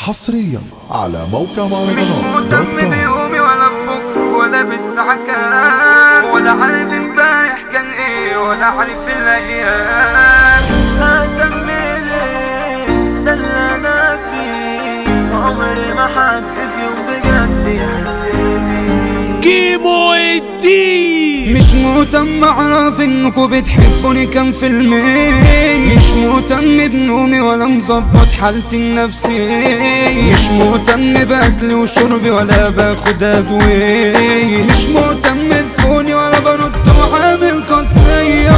حصريا على موقع مش مهرجانات دوت مهتم كوم بيومي ولا ببكرة ولا بالساعة كام ولا عارف امبارح كان ايه ولا عارف الايام ههتم ليه ده اللي انا فيه عمري ما حد في يوم بجد يحس بيه كيمو الدين مش مهتم اعرف انكوا بتحبوني كام في المية مش مهتم بنومي ولا مظبط حالتي النفسية مش مهتم باكلي وشربي ولا باخد ادوية مش مهتم بفوني ولا برد وعامل خاصية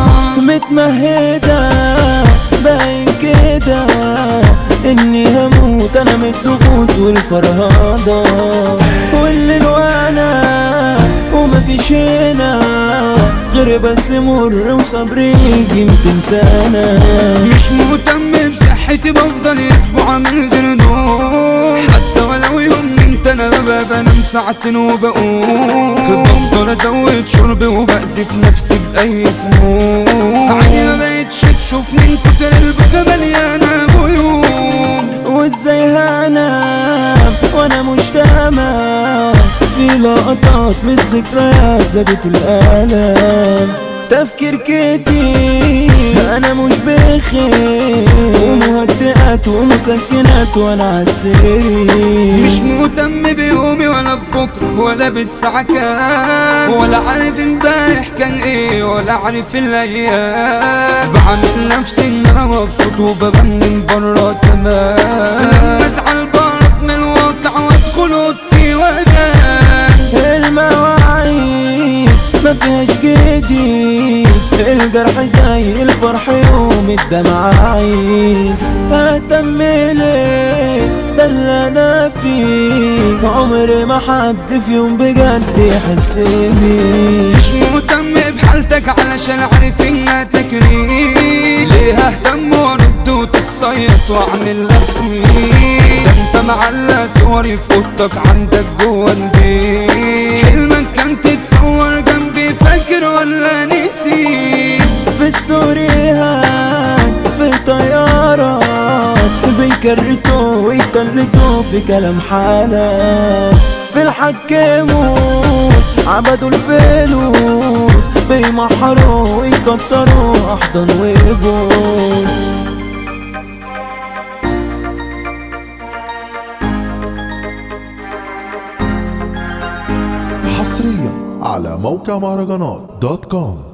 متمهدة باين كده اني هموت انا من الضغوط والفرهدة والليل وانا ومفيش هنا غير بس مر وصبري يجي ميتين سنة مش مهتم بصحتي بفضل اسبوع من غير نوم حتى ولو يوم نمت انا ببقى بنام ساعتين وبقوم بفضل ازود شربي وبأذي في نفسي بأي سموم عيني ما بقتش تشوف من كتر البكا مليانة غيوم وازاي هنام وانا مش تمام في لقطات من الذكريات زادت الالم تفكير كتير انا مش بخير ومهدئات ومسكنات وانا عالسرير مش مهتم بيومي ولا ببكرة ولا بالساعة كام ولا عارف امبارح كان ايه ولا عارف الايام بعمل نفسي ان انا مبسوط وببان من برا تمام لما ازعل بهرب من الواقع وادخل اوضتي وانام المواعيد ما فيهاش جديد الجرح زي الفرح يوم الدمعايد اهتم ليه ده اللي انا فيه عمري ما حد في يوم بجد يحس بيه مش مهتم بحالتك علشان عارف انها تكريم ليه اهتم وارد وتتصيط واعمل نفسي ده انت معلق صوري في اوضتك عندك جوه البيت حلمك كان تتصور جنبي فاكر ولا نسيت في ستوريهات في طيارات بيكرتوا ويتلتوا في كلام حالات في الحكموس عبدوا الفلوس بيمحروا ويكتروا احضن ويبوس حصريا على موقع مهرجانات دوت كوم